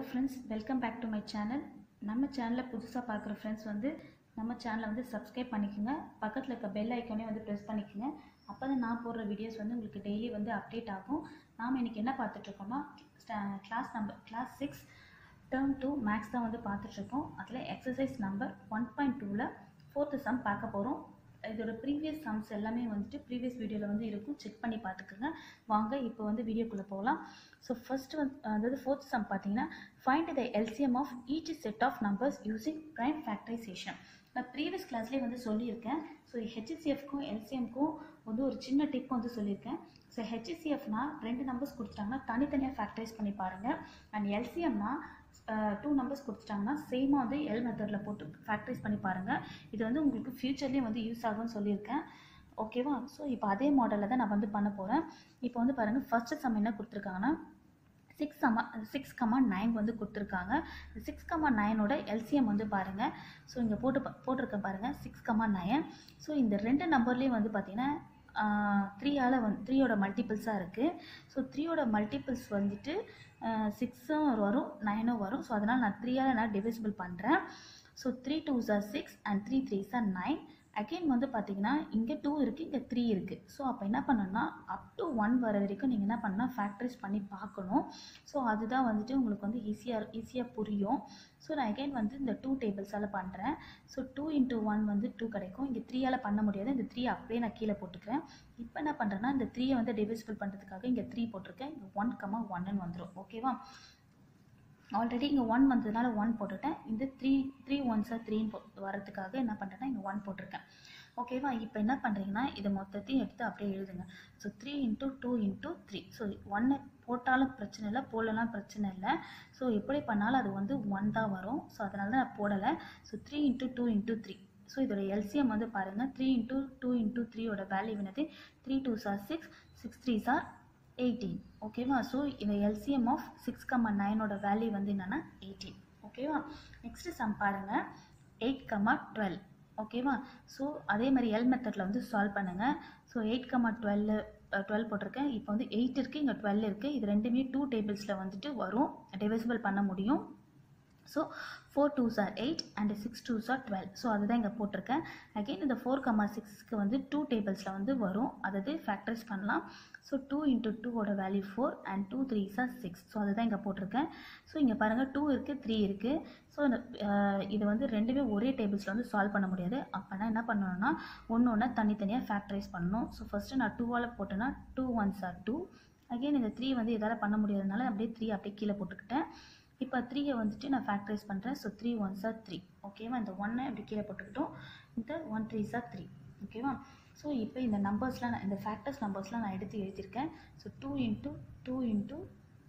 friends welcome back to my channel நம்ம சேனலில் புதுசாக பார்க்குற ஃப்ரெண்ட்ஸ் வந்து நம்ம சேனலை வந்து சப்ஸ்கிரைப் பண்ணிக்கோங்க பக்கத்தில் இருக்க பெல் ஐக்கானே வந்து ப்ரெஸ் பண்ணிக்கோங்க அப்போ தான் நான் போடுற வீடியோஸ் வந்து உங்களுக்கு டெய்லி வந்து அப்டேட் ஆகும் நாம் இன்றைக்கி என்ன பார்த்துட்ருக்கோம்னா class number class six term two maths தான் வந்து பார்த்துட்ருக்கோம் அதில் எக்ஸசைஸ் நம்பர் ஒன் பாயிண்ட் டூவில் ஃபோர்த்து சம் பார்க்க போகிறோம் இதோட ப்ரீவியஸ் சம்ஸ் எல்லாமே வந்துட்டு ப்ரீவியஸ் வீடியோவில் வந்து இருக்கும் செக் பண்ணி பார்த்துக்குங்க வாங்க இப்போ வந்து வீடியோக்குள்ளே போகலாம் ஸோ ஃபர்ஸ்ட் வந்து அதாவது ஃபோர்த் சம் பார்த்தீங்கன்னா find the LCM of each set of numbers using prime factorisation நான் ப்ரீவியஸ் கிளாஸ்லேயே வந்து சொல்லியிருக்கேன் ஸோ ஹெச்சிசிஎஃப்க்கும் எல்சிஎம்க்கும் வந்து ஒரு சின்ன டிப் வந்து சொல்லியிருக்கேன் ஸோ ஹெச்சிசிஎஃப்னா ரெண்டு நம்பர்ஸ் கொடுத்துட்டாங்கன்னா தனித்தனியாக ஃபேக்டரைஸ் பண்ணி பாருங்கள் அண்ட் எல்சிஎம்னா டூ நம்பர்ஸ் கொடுத்துட்டாங்கன்னா சேமாக வந்து எல் மெத்தடில் போட்டு ஃபேக்டரைஸ் பண்ணி பாருங்கள் இது வந்து உங்களுக்கு ஃப்யூச்சர்லேயும் வந்து யூஸ் ஆகும்னு சொல்லியிருக்கேன் ஓகேவா ஸோ இப்போ அதே மாடலில் தான் நான் வந்து பண்ண போகிறேன் இப்போ வந்து பாருங்கள் ஃபஸ்ட்டு சம் என்ன கொடுத்துருக்காங்கன்னா six comma six comma nine வந்து கொடுத்துருக்காங்க சிக்ஸ் கமா நைனோட எல்சிஎம் வந்து பாருங்கள் ஸோ இங்கே போட்டு போட்டிருக்கேன் பாருங்கள் சிக்ஸ் கமா நயன் ஸோ இந்த ரெண்டு நம்பர்லேயும் வந்து பார்த்தீங்கன்னா த்ரீயால் வந்து த்ரீயோட மல்டிபிள்ஸாக இருக்குது ஸோ த்ரீயோட மல்டிபிள்ஸ் வந்துட்டு சிக்ஸும் வரும் நைனும் வரும் ஸோ அதனால் நான் த்ரீயால் நான் டிவிசிபிள் பண்ணுறேன் so three twos are six and three threes are nine again வந்து பார்த்தீங்கன்னா இங்கே டூ இருக்குது இங்கே த்ரீ இருக்குது ஸோ அப்போ என்ன பண்ணணும்னா அப் டு ஒன் வர வரைக்கும் நீங்கள் என்ன பண்ணால் ஃபேக்டரைஸ் பண்ணி பார்க்கணும் ஸோ அதுதான் வந்துட்டு உங்களுக்கு வந்து ஈஸியாக ஈஸியாக புரியும் ஸோ நான் அகைன் வந்து இந்த டூ டேபிள்ஸால் பண்ணுறேன் ஸோ டூ இன்ட்டு ஒன் வந்து டூ கிடைக்கும் இங்கே த்ரீயால் பண்ண முடியாது இந்த த்ரீ அப்படியே நான் கீழே போட்டுக்கிறேன் இப்போ என்ன பண்ணுறேன்னா இந்த த்ரீயை வந்து டிவிசிபிள் பண்ணுறதுக்காக இங்கே த்ரீ போட்டிருக்கேன் இங்கே ஒன் கம்மா ஒன்னு வந்துடும் ஓகேவா ஆல்ரெடி இங்கே ஒன் வந்ததுனால ஒன் போட்டுட்டேன் இந்த த்ரீ த்ரீ ஒன்ஸாக த்ரீன்னு போ வரதுக்காக என்ன பண்ணுறேன்னா இங்கே ஒன் போட்டிருக்கேன் ஓகேவா இப்போ என்ன பண்ணுறீங்கன்னா இதை மொத்தத்தையும் எடுத்து அப்படியே எழுதுங்க so three into two into three so ஒன்று போட்டாலும் பிரச்சனை இல்லை போடலாம் பிரச்சனை இல்லை ஸோ எப்படி பண்ணாலும் அது வந்து ஒன் தான் வரும் ஸோ அதனால தான் நான் போடலை so three into two into three so இதோட எல்சிஎம் வந்து பாருங்கள் த்ரீ இன்ட்டு டூ இன்ட்டு த்ரீயோட வேல்யூ என்னது three two are six six three are eighteen ஓகேவா ஸோ இந்த எல்சிஎம் ஆஃப் சிக்ஸ் கம்மா நைனோட வேல்யூ வந்து என்னென்னா எயிட்டீன் ஓகேவா நெக்ஸ்ட்டு சம் பாருங்கள் எயிட் கம்மா டுவெல் ஓகேவா ஸோ அதே மாதிரி எல் மெத்தடில் வந்து சால்வ் பண்ணுங்கள் so eight comma twelve twelve போட்டிருக்கேன் இப்போ வந்து எயிட் இருக்குது இங்கே டுவெல் இருக்குது இது ரெண்டுமே டூ டேபிள்ஸில் வந்துட்டு வரும் டிவிசிபிள் பண்ண முடியும் so four two are eight and six two are twelve so அதுதான் இங்கே போட்டிருக்கேன் அகெயின் இந்த ஃபோர் கம்மா சிக்ஸ்க்கு வந்து டூ டேபிள்ஸில் வந்து வரும் அதாவது ஃபேக்டரைஸ் பண்ணலாம் ஸோ டூ இன்ட்டு டூவோட value four and two three are six so அதுதான் இங்கே போட்டிருக்கேன் ஸோ இங்கே பாருங்கள் டூ இருக்குது த்ரீ இருக்குது ஸோ இந்த இது வந்து ரெண்டுமே ஒரே டேபிள்ஸில் வந்து சால்வ் பண்ண முடியாது அப்போனா என்ன பண்ணணும்னா ஒன்று ஒன்றா தனித்தனியாக ஃபேக்டரைஸ் பண்ணணும் ஸோ ஃபஸ்ட்டு நான் டூவால் போட்டேன்னா two one are two again இந்த த்ரீ வந்து இதால் பண்ண முடியாதனால அப்படியே த்ரீ அப்படியே கீழே போட்டுக்கிட்டேன் இப்போ த்ரீயை வந்துட்டு நான் ஃபேக்டரைஸ் பண்ணுறேன் so three one are three ஓகேவா இந்த ஒன்னை அப்படி கீழே போட்டுக்கிட்டோம் இந்த ஒன் த்ரீ சார் த்ரீ ஓகேவா ஸோ இப்போ இந்த நம்பர்ஸ்லாம் நான் இந்த ஃபேக்டர்ஸ் நம்பர்ஸ்லாம் நான் எடுத்து எழுதியிருக்கேன் so two into two into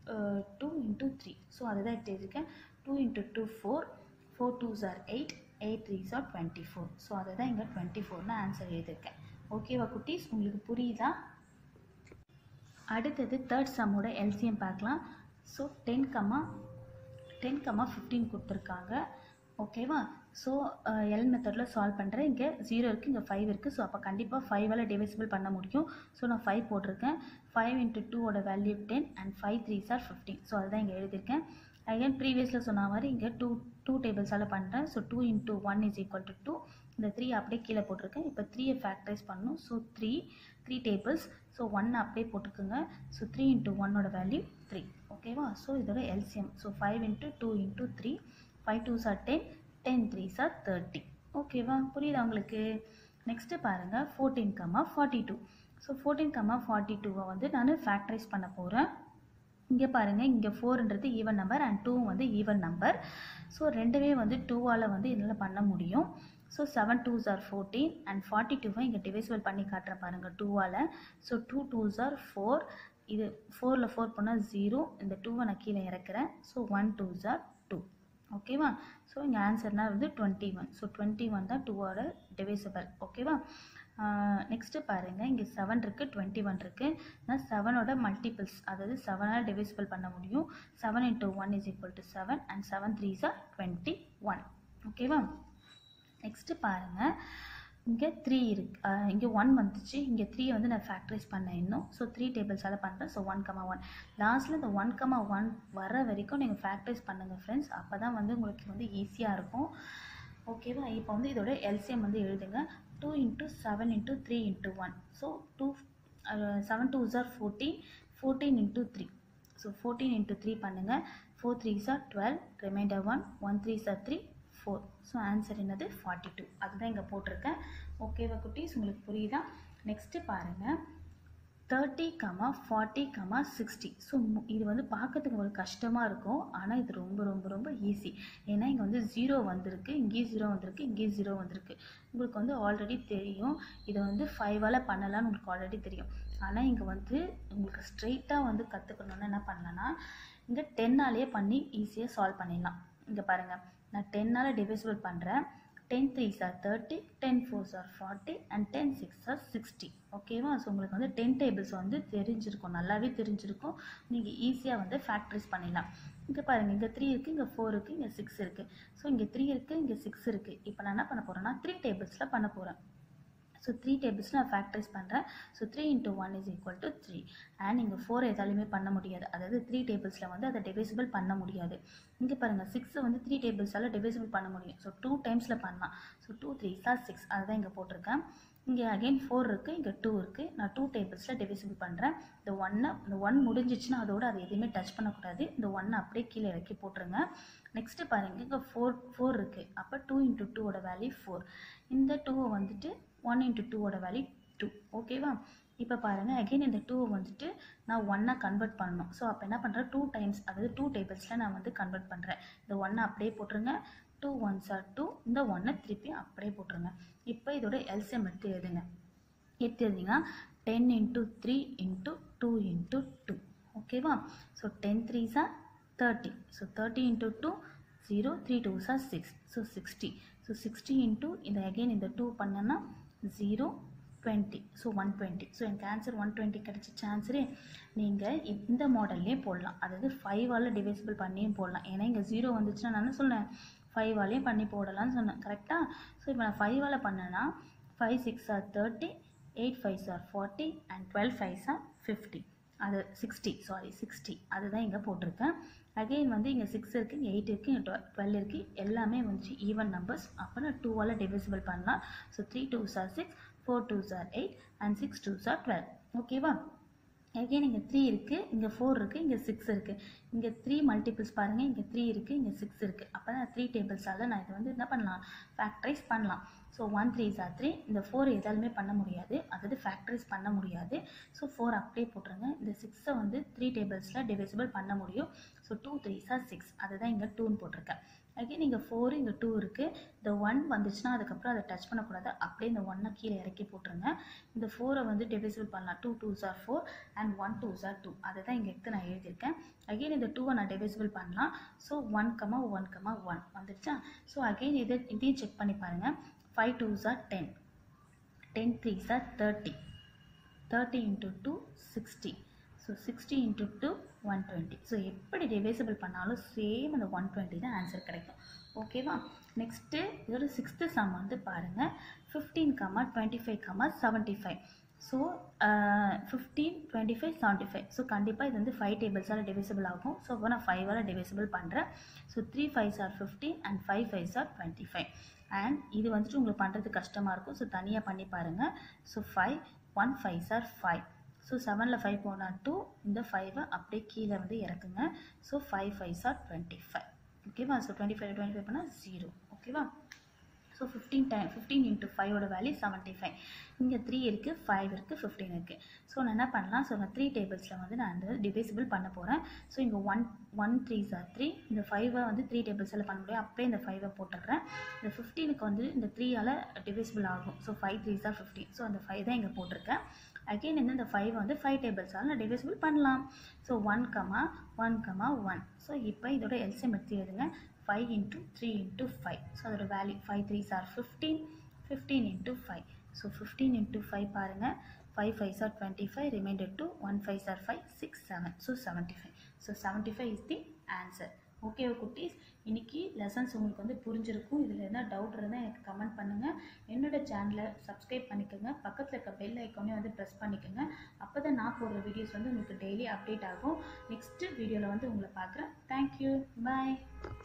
two into three so அதை தான் எடுத்து எழுதியிருக்கேன் two into two four four two are eight eight three are twenty four so அதை தான் இங்கே டுவெண்ட்டி ஃபோர்னு ஆன்சர் எழுதியிருக்கேன் ஓகேவா குட்டீஸ் உங்களுக்கு புரியுதா அடுத்தது தேர்ட் சம்மோட எல்சிஎம் பார்க்கலாம் so ten comma ten comma fifteen கொடுத்துருக்காங்க ஓகேவா ஸோ எல் மெத்தடில் சால்வ் பண்ணுறேன் இங்கே ஜீரோ இருக்குது இங்கே ஃபைவ் இருக்குது ஸோ அப்போ கண்டிப்பாக ஃபைவால் டிவைசிபிள் பண்ண முடியும் ஸோ நான் ஃபைவ் போட்டிருக்கேன் ஃபைவ் இன்ட்டு டூவோட value ten and five three are fifteen so அதுதான் இங்கே எழுதியிருக்கேன் அகைன் ப்ரீவியஸில் சொன்ன மாதிரி இங்கே டூ டூ டேபிள்ஸால் பண்ணுறேன் so two into one is equal to two இந்த த்ரீ அப்படியே கீழே போட்டிருக்கேன் இப்போ த்ரீயை ஃபேக்டரைஸ் பண்ணணும் so three three tables so one அப்படியே போட்டுக்கோங்க ஸோ த்ரீ இன்ட்டு ஒன்னோட வேல்யூ த்ரீ ஓகேவா ஸோ இதோட LCM so five into two into three five two are ten ten three are thirty ஓகேவா புரியுதா உங்களுக்கு நெக்ஸ்ட்டு பாருங்கள் fourteen comma forty two so fourteen comma forty டூவை வந்து நான் ஃபேக்டரைஸ் பண்ண போகிறேன் இங்கே பாருங்கள் இங்கே ஃபோர்ன்றது ஈவன் நம்பர் அண்ட் டூ வந்து ஈவன் நம்பர் ஸோ ரெண்டுமே வந்து டூவால் வந்து என்னால் பண்ண முடியும் so seven twos are fourteen and forty டூவை இங்கே டிவைசிபிள் பண்ணி காட்டுறேன் பாருங்கள் டூவால் so two twos are four இது ஃபோரில் ஃபோர் போனால் ஜீரோ இந்த டூவை நான் கீழே இறக்குறேன் so one twos are two ஓகேவா ஸோ இங்கே ஆன்சர்னால் வந்து twenty one so twenty one தான் டூவோட டிவைசபிள் ஓகேவா நெக்ஸ்ட்டு பாருங்கள் இங்கே செவன் இருக்குது டுவெண்ட்டி ஒன் இருக்குது நான் செவனோட மல்டிபிள்ஸ் அதாவது செவனால் டிவைசிபிள் பண்ண முடியும் seven into one is equal to seven and seven three are twenty one ஓகேவா நெக்ஸ்ட்டு பாருங்கள் இங்கே த்ரீ இருக்கு இங்கே ஒன் வந்துச்சு இங்கே த்ரீ வந்து நான் ஃபேக்டரைஸ் பண்ணேன் இன்னும் ஸோ த்ரீ டேபிள்ஸால் பண்ணுறேன் ஸோ ஒன் கமா ஒன் லாஸ்ட்டில் இந்த ஒன் கமா ஒன் வர வரைக்கும் நீங்கள் ஃபேக்டரைஸ் பண்ணுங்கள் ஃப்ரெண்ட்ஸ் அப்போ தான் வந்து உங்களுக்கு வந்து ஈஸியாக இருக்கும் ஓகேவா இப்போ வந்து இதோட எல்சிஎம் வந்து எழுதுங்க two into seven into three into one so two seven two are fourteen fourteen into three so fourteen into three பண்ணுங்கள் four three are twelve reminder one one three are three four so answer என்னது forty two அதுதான் இங்கே போட்டிருக்கேன் ஓகேவா குட்டீஸ் உங்களுக்கு புரியுதா next பாருங்கள் thirty comma forty comma sixty so இது வந்து பார்க்கறதுக்கு உங்களுக்கு கஷ்டமாக இருக்கும் ஆனால் இது ரொம்ப ரொம்ப ரொம்ப ஈஸி ஏன்னா இங்கே வந்து ஜீரோ வந்திருக்கு இங்கேயும் ஜீரோ வந்திருக்கு இங்கேயும் ஜீரோ வந்திருக்கு உங்களுக்கு வந்து ஆல்ரெடி தெரியும் இதை வந்து ஃபைவால் பண்ணலாம்னு உங்களுக்கு ஆல்ரெடி தெரியும் ஆனால் இங்கே வந்து உங்களுக்கு ஸ்ட்ரெயிட்டாக வந்து கற்றுக்கணுன்னு என்ன பண்ணலான்னா இங்கே டென்னாலேயே பண்ணி ஈஸியாக சால்வ் பண்ணிடலாம் இங்கே பாருங்கள் நான் டென்னால் டிவிசிபிள் பண்ணுறேன் ten three are thirty ten four are forty and ten six are sixty ஓகேவா ஸோ உங்களுக்கு வந்து டென் டேபிள்ஸ் வந்து தெரிஞ்சிருக்கும் நல்லாவே தெரிஞ்சிருக்கும் நீங்கள் ஈஸியாக வந்து ஃபேக்ட்ரிஸ் பண்ணிடலாம் இங்கே பாருங்கள் இங்கே த்ரீ இருக்குது இங்கே ஃபோர் இருக்குது இங்கே சிக்ஸ் இருக்குது ஸோ இங்கே த்ரீ இருக்குது இங்கே சிக்ஸ் இருக்குது இப்போ நான் என்ன பண்ண போகிறேன்னா த்ரீ டேபிள்ஸில் பண்ண போகிறேன் ஸோ த்ரீ டேபிள்ஸ் நான் ஃபேக்டரைஸ் பண்ணுறேன் so three into one is equal to three and இங்கே ஃபோர் எதாலுமே பண்ண முடியாது அதாவது த்ரீ டேபிள்ஸில் வந்து அதை டிவைசிபிள் பண்ண முடியாது இங்கே பாருங்கள் சிக்ஸை வந்து த்ரீ டேபிள்ஸால் டிவைசிபிள் பண்ண முடியும் ஸோ டூ டைம்ஸில் பண்ணலாம் so two three are six அதுதான் இங்கே போட்டிருக்கேன் இங்கே அகைன் ஃபோர் இருக்குது இங்கே டூ இருக்குது நான் டூ டேபிள்ஸில் டிவைசிபிள் பண்ணுறேன் இந்த ஒன்னை இந்த ஒன் முடிஞ்சிச்சுன்னா அதோட அதை எதுவுமே டச் பண்ணக்கூடாது இந்த ஒன்னை அப்படியே கீழே இறக்கி போட்டுருங்க நெக்ஸ்ட்டு பாருங்கள் இங்கே ஃபோர் ஃபோர் இருக்குது அப்போ டூ இன்ட்டு டூவோட வேல்யூ ஃபோர் இந்த டூவை வந்துட்டு ஒன் இன்ட்டு டூவோட வேல்யூ டூ ஓகேவா இப்போ பாருங்கள் அகெயின் இந்த டூவை வந்துட்டு நான் ஒன்னாக கன்வெர்ட் பண்ணணும் ஸோ அப்போ என்ன பண்ணுறேன் டூ டைம்ஸ் அதாவது டூ டேபிள்ஸில் நான் வந்து கன்வெர்ட் பண்ணுறேன் இந்த ஒன்னை அப்படியே போட்டுருங்க டூ ஒன்ஸ் ஆர் டூ இந்த ஒன்னை திருப்பி அப்படியே போட்டுருங்க இப்போ இதோட எல்சிஎம் எடுத்து எழுதுங்க எடுத்து எழுதிங்கன்னா ten into three into two into two ஓகேவா so ten three are thirty so thirty into two zero three two are six so sixty so sixty into இந்த அகெயின் இந்த டூ பண்ணேன்னா zero twenty so one twenty so எனக்கு answer one twenty கிடச்சிச்சு ஆன்சரே நீங்கள் இந்த மாடல்லே போடலாம் அதாவது ஃபைவால் டிவைசிபிள் பண்ணியும் போடலாம் ஏன்னா இங்கே ஜீரோ வந்துச்சுன்னா நான் என்ன சொன்னேன் ஃபைவாலேயும் பண்ணி போடலாம்னு சொன்னேன் கரெக்டாக ஸோ இப்போ நான் ஃபைவால் பண்ணேன்னா five six are thirty eight five are forty and twelve five are fifty அது சிக்ஸ்டி சாரி சிக்ஸ்டி அதுதான் இங்கே போட்டிருக்கேன் அகெயின் வந்து இங்கே சிக்ஸ் இருக்குது இங்கே எயிட் இருக்குது இங்கே டுவெல் இருக்குது எல்லாமே வந்துச்சு ஈவன் நம்பர்ஸ் அப்போ நான் டூவால் டிவிசிபிள் பண்ணலாம் so three two are six four two are eight and six two are twelve ஓகேவா அகெயின் இங்கே த்ரீ இருக்குது இங்கே ஃபோர் இருக்குது இங்கே சிக்ஸ் இருக்குது இங்கே த்ரீ மல்டிபிள்ஸ் பாருங்கள் இங்கே த்ரீ இருக்குது இங்கே சிக்ஸ் இருக்குது அப்போ நான் த்ரீ டேபிள்ஸால் நான் இது வந்து என்ன பண்ணலாம் ஃபேக்டரைஸ் பண்ணலாம் so one three are three இந்த ஃபோர் எதாலுமே பண்ண முடியாது அதாவது ஃபேக்டரைஸ் பண்ண முடியாது ஸோ ஃபோர் அப்படியே போட்டுருங்க இந்த சிக்ஸை வந்து த்ரீ டேபிள்ஸில் டிவைசிபிள் பண்ண முடியும் so two three are six அதுதான் இங்கே டூன்னு போட்டிருக்கேன் அகெயின் இங்கே ஃபோர் இங்கே டூ இருக்குது இந்த ஒன் வந்துச்சுன்னா அதுக்கப்புறம் அதை டச் பண்ணக்கூடாது அப்படியே இந்த ஒன்னை கீழே இறக்கி போட்டுருங்க இந்த ஃபோரை வந்து டிவிசிபிள் பண்ணலாம் two two are four and one two are two அதை தான் இங்கே எடுத்து நான் எழுதியிருக்கேன் அகெயின் இந்த டூவை நான் டிவிசிபிள் பண்ணலாம் so one comma one comma one வந்துருச்சா ஸோ அகெயின் இதை இதையும் செக் பண்ணி பாருங்கள் five two are ten ten three are thirty thirty into two sixty so sixty into two one twenty so எப்படி டிவைசிபிள் பண்ணாலும் சேம் அந்த one twenty தான் answer கிடைக்கும் ஓகேவா நெக்ஸ்ட்டு இதோட சிக்ஸ்த்து சம் வந்து பாருங்கள் fifteen comma twenty five comma seventy five so fifteen twenty five seventy five so கண்டிப்பாக இது வந்து ஃபைவ் டேபிள்ஸால் டிவிசிபிள் ஆகும் ஸோ அப்போ நான் ஃபைவால் டிவிசிபிள் பண்ணுறேன் so three fives are fifteen and five fives are twenty five and இது வந்துட்டு உங்களுக்கு பண்ணுறது கஷ்டமாக இருக்கும் ஸோ தனியாக பண்ணி பாருங்கள் so five one five are five so செவனில் ஃபைவ் போனால் டூ இந்த ஃபைவை அப்படியே கீழே வந்து இறக்குங்க so five five are twenty five ஓகேவா so twenty five twenty five பண்ணால் ஜீரோ ஓகேவா so fifteen time fifteen into ஃபைவோட வேல்யூ செவன்ட்டி ஃபைவ் இங்கே த்ரீ இருக்குது ஃபைவ் இருக்குது ஃபிஃப்டீன் இருக்குது ஸோ நான் என்ன பண்ணலாம் ஸோ நான் த்ரீ டேபிள்ஸில் வந்து நான் வந்து டிவைசிபிள் பண்ண போகிறேன் ஸோ இங்கே one one three are three இந்த ஃபைவை வந்து த்ரீ டேபிள்ஸில் பண்ண முடியும் அப்படியே இந்த ஃபைவை போட்டுடுறேன் இந்த ஃபிஃப்டீனுக்கு வந்து இந்த த்ரீயால் டிவைசிபிள் ஆகும் so five three are fifteen so அந்த ஃபைவ் தான் இங்கே போட்டிருக்கேன் அகெயின் வந்து இந்த ஃபைவ் வந்து ஃபைவ் டேபிள்ஸால் நான் டிவைசிபிள் பண்ணலாம் so one comma one comma one so இப்போ இதோட எல்சிஎம் எடுத்து எழுதுங்க five into three into five so அதோட value five three are fifteen fifteen into five so fifteen into five பாருங்கள் five five are twenty five remainder two one five are five six seven so seventy five so seventy five is the answer okay குட்டீஸ் இன்னைக்கு lessons உங்களுக்கு வந்து புரிஞ்சிருக்கும் இதில் எதனா doubt இருந்தால் எனக்கு கமெண்ட் பண்ணுங்கள் என்னோட சேனலை சப்ஸ்கிரைப் பண்ணிக்கோங்க பக்கத்தில் இருக்க பெல் ஐக்கானே வந்து ப்ரெஸ் பண்ணிக்கோங்க அப்போ தான் நான் போடுற வீடியோஸ் வந்து உங்களுக்கு டெய்லி அப்டேட் ஆகும் நெக்ஸ்ட்டு வீடியோவில் வந்து உங்களை பார்க்குறேன் தேங்க்யூ பாய்